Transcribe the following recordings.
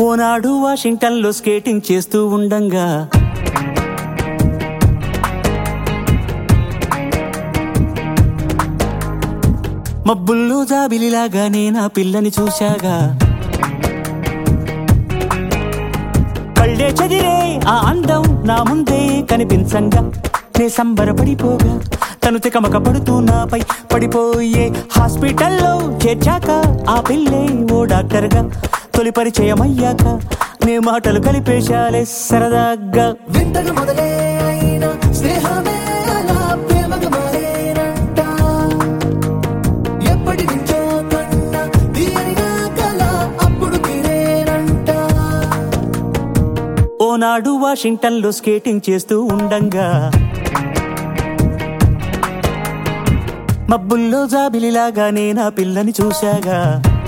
ఓనాడు వాషింగ్టన్ లో స్కేటింగ్ చేస్తూ ఉండంగా మబ్బుల్లో జాబిలిలాగా నేను ఆ పిల్లని చూశాగా కళ్ళే చదిరే ఆ అందం నా ముందే కనిపించంగా నే సంబరపడిపోగా తను తికమక పడుతూ నాపై పడిపోయే హాస్పిటల్లో చేర్చాక ఆ పిల్లే ఓ డాక్టర్గా తొలి పరిచయం అయ్యాక నే మాటలు కలిపేశాలే సరదాగా వింతగా మొదలే అయిన స్నేహమే అలా ప్రేమగా మారేనంట ఎప్పటి నుంచో కన్నా తీయనిగా కల అప్పుడు తీరేనంట ఓనాడు వాషింగ్టన్ లో స్కేటింగ్ చేస్తూ ఉండంగా మబ్బుల్లో జాబిలిలాగా నేను ఆ పిల్లని చూశాగా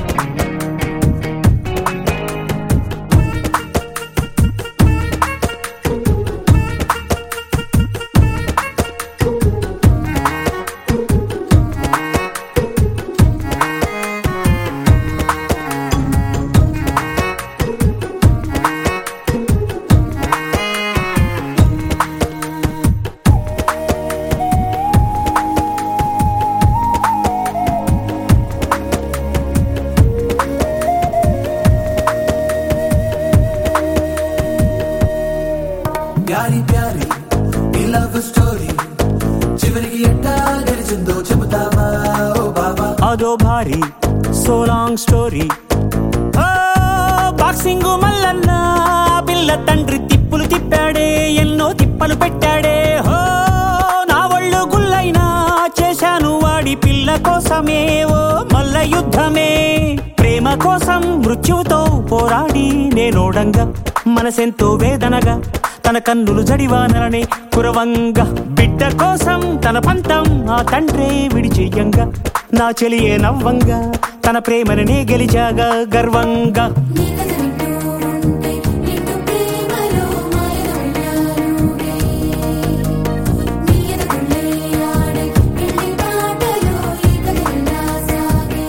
ప్యారి ప్యారి ఈ లవ్ స్టోరీ చివరికి ఎట్టా గడిచిందో చెబుతావా ఓ బాబా అదో భారీ so long story boxing Mallanna ఆ పిల్ల తండ్రి తిప్పులు తిప్పాడే ఎన్నో తిప్పలు పెట్టాడే హో నా ఒళ్ళు గుల్లైనా చేశాను వాడి పిల్ల కోసమే ఓ మల్ల యుద్ధమే ప్రేమ కోసం మృత్యువుతో పోరాడి నేనోడంగా మనసెంతో వేదనగా తన కన్నులు జడివానలనే కురవంగా బిడ్డ కోసం తన పంతం ఆ తండ్రే విడిచెయ్యంగా నా చెలియే నవ్వంగా తన ప్రేమని గెలిచాగా గర్వంగా నీ కథ వింటూ ఉంటే ఇటు ప్రేమలో మాయలుగే నీ ఎదుగులే ఆడే పెళ్లి పాటలో ఈ కథ ఇలా సాగే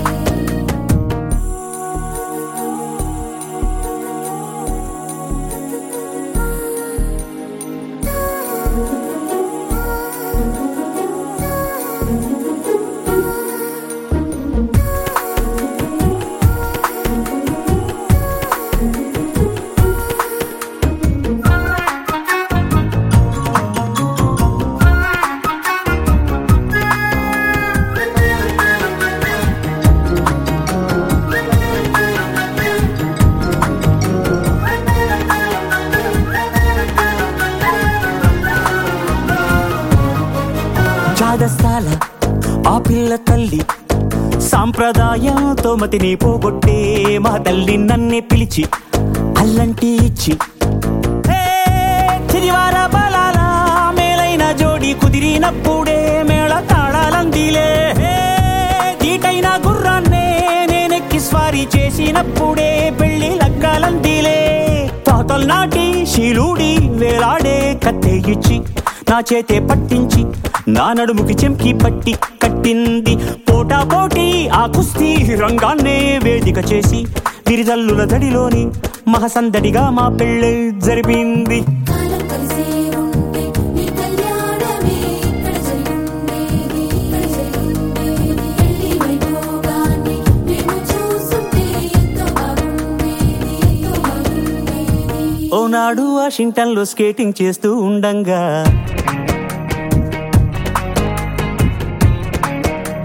చాదస్తాల ఆ పిల్ల తల్లి సాంప్రదాయంతో మతిని పోగొట్టే మా తల్లి నన్నే పిలిచి అల్లంటి ఇచ్చి హే, చిరివార బలాల మేలైన జోడి కుదిరినప్పుడే మేళ తాళాలందిలే హే, దీటైన గుర్రాన్నే నేనెక్కి స్వారీ చేసినప్పుడే పెళ్లి లగ్గాలందిలే తాతల్ నాటి శీలుడి వేలాడే కత్తే ఇచ్చి నా చేతే పట్టించి నా నడుముకి చెంకి పట్టి కట్టింది పోటా పోటీ ఆ కుస్తీ రంగాన్నే వేదిక చేసి విరిజల్లుల దడిలోని మహసందడిగా మా పెళ్ళి జరిపింది కాలం కలిసే ఉంటే నీ కళ్యాణమే ఇక్కడ జరిగుండేది ఇక్కడ జరిగుండేది పెళ్లి వైభోగాన్ని మేము చూస్తుంటే ఎంతో బాగుండేది ఎంతో బాగుండేది ఓనాడు వాషింగ్టన్ లో స్కేటింగ్ చేస్తూ ఉండంగా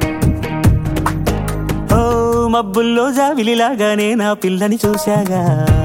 ఓ మబ్బుల్లో జావిలిలాగానే నా పిల్లని చూశాగా